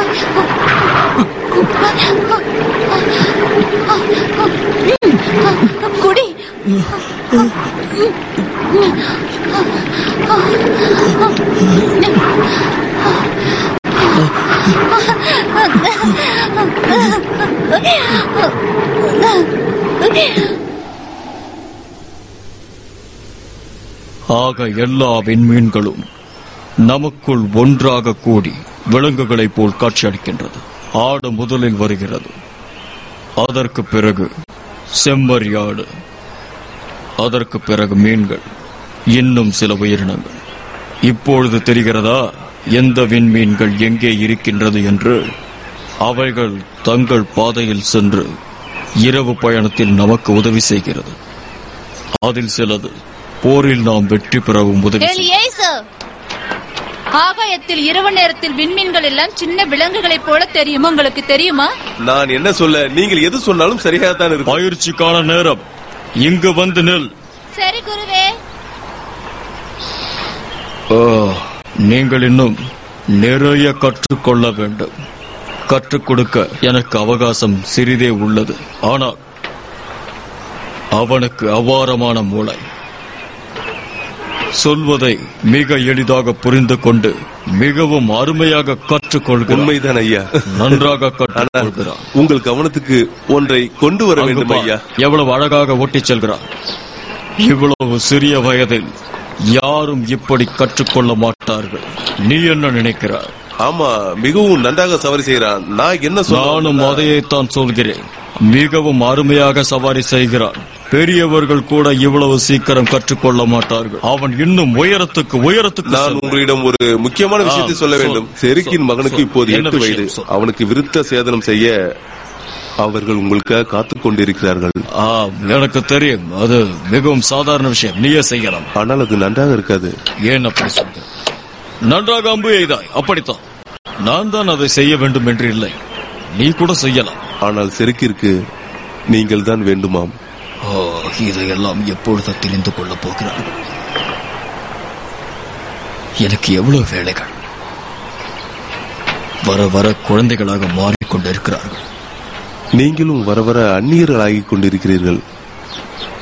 குடி ஆக எல்லா விண்மீன்களும் நமக்குள் ஒன்றாக கூடி விலங்குகளைப் போல் காட்சியளிக்கின்றது ஆடு முதலில் வருகிறது அதற்கு பிறகு செம்மறியாடு அதற்கு பிறகு மீன்கள் இன்னும் சில உயிரினங்கள் இப்பொழுது தெரிகிறதா எந்த விண்மீன்கள் எங்கே இருக்கின்றது என்று அவைகள் தங்கள் பாதையில் சென்று இரவு பயணத்தில் நமக்கு உதவி செய்கிறது அதில் சிலது போரில் நாம் வெற்றி பெறவும் உதவி செய்யும். எலியேசு ஆகாயத்தில் இரவு நேரத்தில் விண்மீன்கள் எல்லாம் சின்ன விலங்குகளைப் போல தெரியும் உங்களுக்கு தெரியுமா நான் என்ன சொல்ல நீங்கள் எது சொன்னாலும் சரியாக தான் இருக்கும் பயிற்சிக்கான நேரம் இங்கு வந்து நில் சரி குருவே ஆ, நீங்கள் இன்னும் நிறைய கற்றுக்கொள்ள வேண்டும் கற்றுக் கொடுக்க எனக்கு அவகாசம் சிறிதே உள்ளது ஆனால் அவனுக்கு அபாரமான மூளை சொல்வதை மிக எளிதாக புரிந்து கொண்டு மிகவும் அருமையாக கற்றுக்கொள்கிறான் உண்மைதான் ஐயா நன்றாக ஆனால் கற்றுக்கொள்கிறான் உங்கள் கவனத்துக்கு ஒன்றை கொண்டு வர அங்கு வேண்டும் பார், ஐயா எவ்வளவு அழகாக ஓட்டிச் செல்கிறான் இவ்வளவு சிறிய வயதில் யாரும் இப்படி கற்றுக்கொள்ள மாட்டார்கள் நீ என்ன நினைக்கிறாய் ஆமா மிகவும் நன்றாக சவாரி செய்கிறான் நான் என்ன நானும் சொன்ன அதையேத்தான் சொல்கிறேன் மிகவும் அருமையாக சவாரி செய்கிறான் பெரியவர்கள் கூட இவ்வளவு சீக்கிரம் கற்றுக்கொள்ள மாட்டார்கள் அவன் இன்னும் உயரத்துக்கு உயரத்துக்கு நான் செல்வான். உங்களிடம் ஒரு முக்கியமான விஷயத்தை ஆ, சொல்ல சொல், வேண்டும் சொல், செருக்கின் மகனுக்கு சொல். இப்போது என்ன எட்டு விஷயம்? வயது சொல். அவனுக்கு விருத்த சேதனம் செய்ய அவர்கள் உங்களுக்காக காத்துக் கொண்டிருக்கிறார்கள் ஆ, எனக்கு தெரியும் அது மிகவும் சாதாரண விஷயம் நீயே செய்யலாம் ஆனால் அது நன்றாக இருக்காது ஏன் அப்படி சொல்ற நன்றாக அம்பு எய்தாய் அப்படித்தான் நான் தான் அதை செய்ய வேண்டும் என்று இல்லை நீ கூட செய்யலாம் ஆனால் செருக்கிற்கு நீங்கள் தான் வேண்டுமாம் ஓ இதையெல்லாம் எப்பொழுது தெரிந்து கொள்ளப் போகிறார்கள் எனக்கு எவ்வளவு வேலைகள் வர வர குழந்தைகளாக மாறிக்கொண்டிருக்கிறார்கள் நீங்களும் வர வர அந்நியர்கள் ஆகிக் கொண்டிருக்கிறீர்கள்